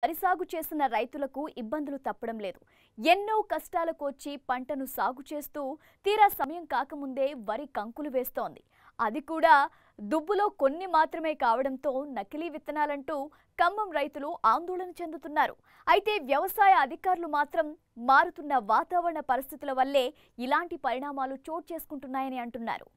వరి సాగు చేసిన రైతులకు ఇబ్బందులు తప్పడం లేదు ఎన్నో కష్టాలకు వచ్చి పంటను సాగు చేస్తూ తీరా సమయం కాకముందే వరి కంకులు వేస్తోంది అది కూడా దుబ్బులో కొన్ని మాత్రమే కావడంతో నకిలీ విత్తనాలంటూ ఖమ్మం రైతులు ఆందోళన చెందుతున్నారు అయితే వ్యవసాయ అధికారులు మాత్రం మారుతున్న వాతావరణ పరిస్థితుల వల్లే ఇలాంటి పరిణామాలు చోటు చేసుకుంటున్నాయని అంటున్నారు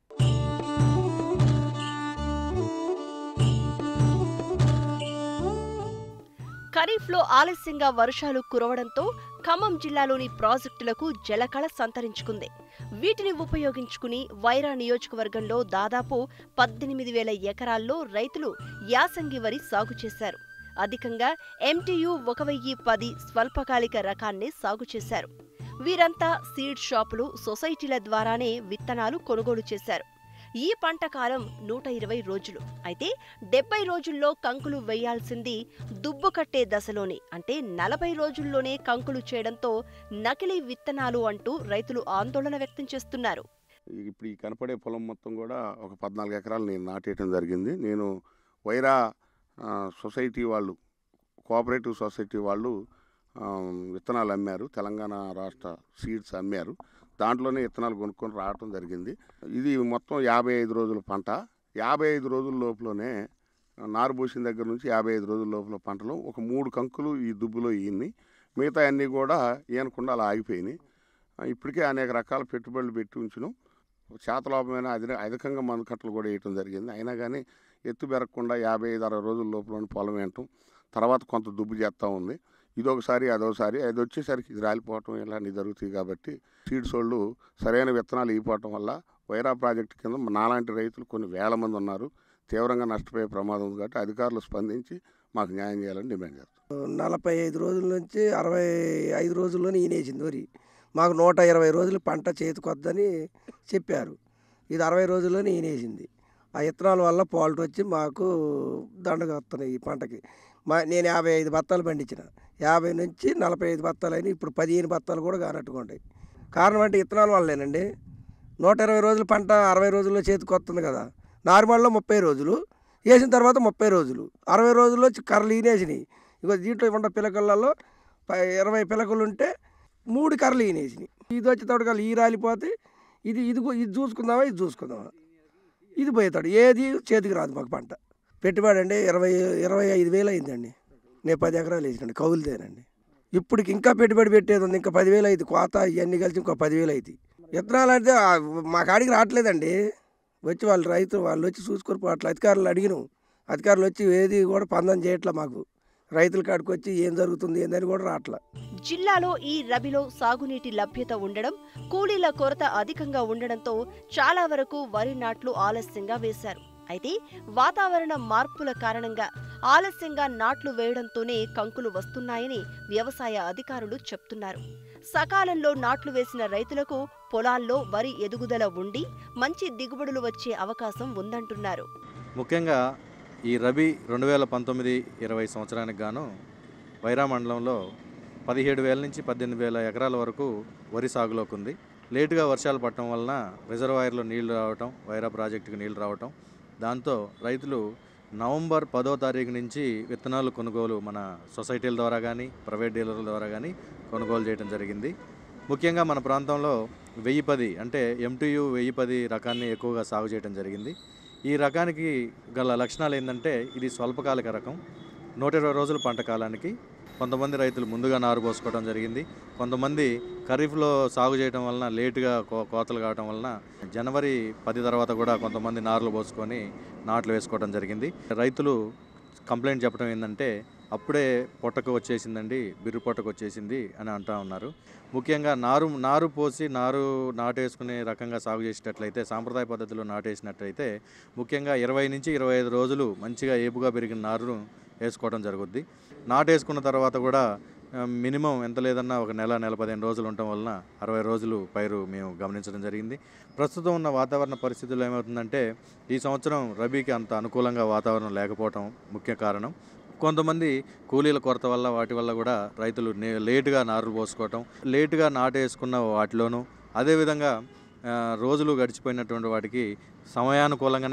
ఖరీఫ్లో ఆలస్యంగా వర్షాలు కురవడంతో ఖమ్మం జిల్లాలోని ప్రాజెక్టులకు జలకళ సంతరించుకుంది వీటిని ఉపయోగించుకుని వైరా నియోజకవర్గంలో దాదాపు పద్దెనిమిది వేల ఎకరాల్లో రైతులు యాసంగి వరి సాగు చేశారు అధికంగా ఎంటీయు ఒక వెయ్యి పది స్వల్పకాలిక రకాన్ని సాగు చేశారు వీరంతా సీడ్ షాపులు సొసైటీల ద్వారానే విత్తనాలు కొనుగోలు చేశారు ఈ పంట కాలం నూట ఇరవై రోజులు అయితే డెబ్బై రోజుల్లో కంకులు వేయాల్సింది దుబ్బు కట్టే దశలోనే అంటే నలభై రోజుల్లోనే కంకులు చేయడంతో నకిలీ విత్తనాలు అంటూ రైతులు ఆందోళన వ్యక్తం చేస్తున్నారు ఇప్పుడు ఈ కనపడే పొలం మొత్తం కూడా ఒక పద్నాలుగు ఎకరాలు నేను నాటేయడం జరిగింది నేను వైరా ఆ, సొసైటీ వాళ్ళు కోఆపరేటివ్ సొసైటీ వాళ్ళు ఆ, విత్తనాలు అమ్మారు తెలంగాణ రాష్ట్ర సీడ్స్ అమ్మారు దాంట్లోనే విత్తనాలు కొనుక్కొని రావటం జరిగింది ఇది మొత్తం యాభై ఐదు రోజుల పంట యాభై ఐదు రోజుల లోపలనే నారు పోసిన దగ్గర నుంచి యాభై ఐదు రోజుల లోపల పంటలు ఒక మూడు కంకులు ఈ దుబ్బులో ఈయన్ని మిగతా అన్నీ కూడా ఈయనకుండా అలా ఆగిపోయినాయి ఆ, ఇప్పటికే అనేక రకాల పెట్టుబడులు పెట్టి ఉంచును శాతలోపమైన అధిక అధికంగా మందు కట్టలు కూడా వేయటం జరిగింది అయినా కానీ ఎత్తు పెరగకుండా యాభై ఐదు అరవై రోజుల లోపల పొలం వేయటం తర్వాత కొంత దుబ్బు చేస్తూ ఉంది ఇదొకసారి అదొకసారి అది వచ్చేసరికి ఇది రాలిపోవటం ఇలాంటివి జరుగుతాయి కాబట్టి సీడ్స్ వాళ్ళు సరైన విత్తనాలు ఇవ్వటం వల్ల వైరా ప్రాజెక్టు కింద నాలాంటి రైతులు కొన్ని వేల మంది ఉన్నారు తీవ్రంగా నష్టపోయే ప్రమాదం ఉంది కాబట్టి అధికారులు స్పందించి మాకు న్యాయం చేయాలని డిమాండ్ చేస్తాం నలభై ఐదు రోజుల నుంచి అరవై ఐదు రోజుల్లోనే ఈనేసింది వరి మాకు నూట ఇరవై రోజులు పంట చేతికొద్దని చెప్పారు ఇది అరవై రోజుల్లోనే ఈనేసింది ఆ విత్తనాల వల్ల పాల్ట్ వచ్చి మాకు దండగా వస్తున్నాయి ఈ పంటకి మా నేను యాభై ఐదు బత్తాలు పండించిన యాభై నుంచి నలభై ఐదు బత్తాలు అయినాయి ఇప్పుడు పదిహేను బత్తాలు కూడా కానట్టుకుంటాయి కారణం అంటే విత్తనాల వల్లేనండి నూట ఇరవై రోజులు పంట అరవై రోజుల్లో చేతికి వస్తుంది కదా నార్మల్లో ముప్పై రోజులు వేసిన తర్వాత ముప్పై రోజులు అరవై రోజుల్లో చి- కర్రలు ఈనేసినాయి ఇగో దీంట్లో ఉన్న పిలకలలో ప- ఇరవై పిలకలు ఉంటే మూడు కర్రలు ఈనేసినాయి ఇది వచ్చేటప్పుడు కల్లా ఈ రాలిపోతే ఇది ఇది గు- ఇది చూసుకుందామా ఇది చూసుకుందామా ఇది పోయేతాడు ఏది చేతికి రాదు మాకు పంట పెట్టుబడి అండి ఇరవై ఇరవై ఐదు వేలు అయిందండి నేను పది ఎకరాలు వేసినండి కౌలుదేనండి ఇప్పటికి ఇంకా పెట్టుబడి పెట్టేది ఉంది ఇంకా పదివేలు అయింది కోత ఇవన్నీ కలిసి ఇంకో పదివేలు అవుతాయి విత్తనాలు అంటే ఆ, మా కాడికి రావట్లేదండి వచ్చి వాళ్ళు రైతు వాళ్ళు వచ్చి చూసుకొని పోవట్లే అధికారులు అడిగినాం అధికారులు వచ్చి ఏది కూడా పందం చేయట్లే మాకు రైతుల కాడికి వచ్చి ఏం జరుగుతుంది ఏందని కూడా రావట్లే జిల్లాలో ఈ రబీలో సాగునీటి లభ్యత ఉండడం కూలీల కొరత అధికంగా ఉండడంతో చాలా వరకు వరి నాట్లు ఆలస్యంగా వేశారు అయితే వాతావరణ మార్పుల కారణంగా ఆలస్యంగా నాట్లు వేయడంతోనే కంకులు వస్తున్నాయని వ్యవసాయ అధికారులు చెప్తున్నారు సకాలంలో నాట్లు వేసిన రైతులకు పొలాల్లో వరి ఎదుగుదల ఉండి మంచి దిగుబడులు వచ్చే అవకాశం ఉందంటున్నారు ముఖ్యంగా ఈ రబీ రెండు వేల పంతొమ్మిది ఇరవై సంవత్సరానికి గాను వైరా మండలంలో పదిహేడు వేల నుంచి పద్దెనిమిది వేల ఎకరాల వరకు వరి సాగులోకి ఉంది లేటుగా వర్షాలు పడటం వలన రిజర్వాయర్లో నీళ్లు రావటం వైరా ప్రాజెక్టుకు నీళ్లు రావటం దాంతో రైతులు నవంబర్ పదో తారీఖు నుంచి విత్తనాలు కొనుగోలు మన సొసైటీల ద్వారా కానీ ప్రైవేట్ డీలర్ల ద్వారా కానీ కొనుగోలు చేయడం జరిగింది ముఖ్యంగా మన ప్రాంతంలో వెయ్యి పది అంటే ఎంటీయు వెయ్యి పది రకాన్ని ఎక్కువగా సాగు చేయడం జరిగింది ఈ రకానికి గల లక్షణాలు ఏంటంటే ఇది స్వల్పకాలిక రకం నూట ఇరవై రోజుల పంట కాలానికి కొంతమంది రైతులు ముందుగా నారు పోసుకోవడం జరిగింది కొంతమంది ఖరీఫ్లో సాగు చేయడం వలన లేటుగా కో కోతలు కావడం వలన జనవరి పది తర్వాత కూడా కొంతమంది నారులు పోసుకొని నాట్లు వేసుకోవడం జరిగింది రైతులు కంప్లైంట్ చెప్పడం ఏంటంటే అప్పుడే పొట్టకు వచ్చేసిందండి బిర్రు పొట్టకు వచ్చేసింది అని అంటూ ఉన్నారు ముఖ్యంగా నారు నారు పోసి నారు నాటేసుకునే రకంగా సాగు చేసేటట్లయితే సాంప్రదాయ పద్ధతిలో నాటేసినట్లయితే ముఖ్యంగా ఇరవై నుంచి ఇరవై ఐదు రోజులు మంచిగా ఏపుగా పెరిగిన నారును వేసుకోవడం జరుగుద్ది నాటేసుకున్న తర్వాత కూడా ఆ, మినిమం ఎంత లేదన్నా ఒక నెల నెల పదిహేను రోజులు ఉండటం వలన అరవై రోజులు పైరు మేము గమనించడం జరిగింది ప్రస్తుతం ఉన్న వాతావరణ పరిస్థితుల్లో ఏమవుతుందంటే ఈ సంవత్సరం రబీకి అంత అనుకూలంగా వాతావరణం లేకపోవటం ముఖ్య కారణం కొంతమంది కూలీల కొరత వల్ల వాటి వల్ల కూడా రైతులు నే లేటుగా నారులు పోసుకోవటం లేటుగా నాటేసుకున్న వాటిలోనూ అదేవిధంగా ఆ, రోజులు గడిచిపోయినటువంటి వాటికి సమయానుకూలంగానే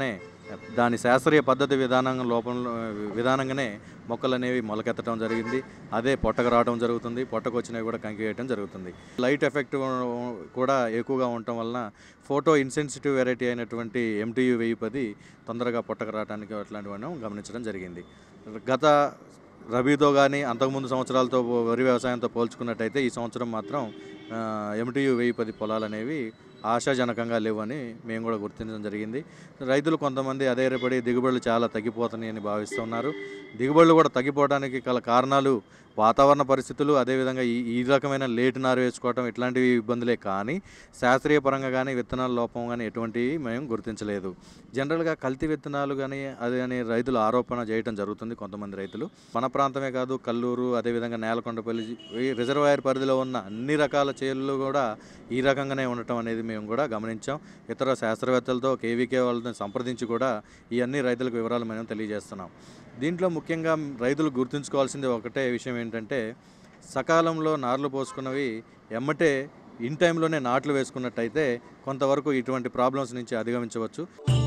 దాని శాస్త్రీయ పద్ధతి విధానం లోపంలో విధానంగానే మొక్కలు అనేవి మొలకెత్తడం జరిగింది అదే పొట్టకు రావడం జరుగుతుంది పొట్టకు వచ్చినవి కూడా కంకి వేయడం జరుగుతుంది లైట్ ఎఫెక్ట్ కూడా ఎక్కువగా ఉండటం వలన ఫోటో ఇన్సెన్సిటివ్ వెరైటీ అయినటువంటి ఎంటీయు వెయ్యి పది తొందరగా పొట్టకు రావడానికి అట్లాంటివన్నీ గమనించడం జరిగింది గత రబీతో కానీ అంతకుముందు సంవత్సరాలతో వరి వ్యవసాయంతో పోల్చుకున్నట్టయితే ఈ సంవత్సరం మాత్రం ఎంటీయు వెయ్యి పది పొలాలు అనేవి ఆశాజనకంగా లేవని మేము కూడా గుర్తించడం జరిగింది రైతులు కొంతమంది అధైర్యపడి దిగుబడులు చాలా తగ్గిపోతున్నాయని భావిస్తున్నారు దిగుబడులు కూడా తగ్గిపోవడానికి గల కారణాలు వాతావరణ పరిస్థితులు అదేవిధంగా ఈ ఈ రకమైన లేటు నారు వేసుకోవటం ఇట్లాంటివి ఇబ్బందులే కానీ శాస్త్రీయ పరంగా కానీ విత్తనాల లోపం కానీ ఎటువంటివి మేము గుర్తించలేదు జనరల్గా కల్తీ విత్తనాలు కానీ అది అని రైతులు ఆరోపణ చేయడం జరుగుతుంది కొంతమంది రైతులు మన ప్రాంతమే కాదు కల్లూరు అదేవిధంగా నేలకొండపల్లి ఈ రిజర్వాయర్ పరిధిలో ఉన్న అన్ని రకాల చేలు కూడా ఈ రకంగానే ఉండటం అనేది మేము కూడా గమనించాం ఇతర శాస్త్రవేత్తలతో కేవీకే వాళ్ళని సంప్రదించి కూడా ఈ అన్ని రైతులకు వివరాలు మేము తెలియజేస్తున్నాం దీంట్లో ముఖ్యంగా రైతులు గుర్తుంచుకోవాల్సింది ఒకటే విషయం ఏంటంటే సకాలంలో నార్లు పోసుకున్నవి ఎమ్మటే ఇన్ టైంలోనే నాట్లు వేసుకున్నట్టయితే కొంతవరకు ఇటువంటి ప్రాబ్లమ్స్ నుంచి అధిగమించవచ్చు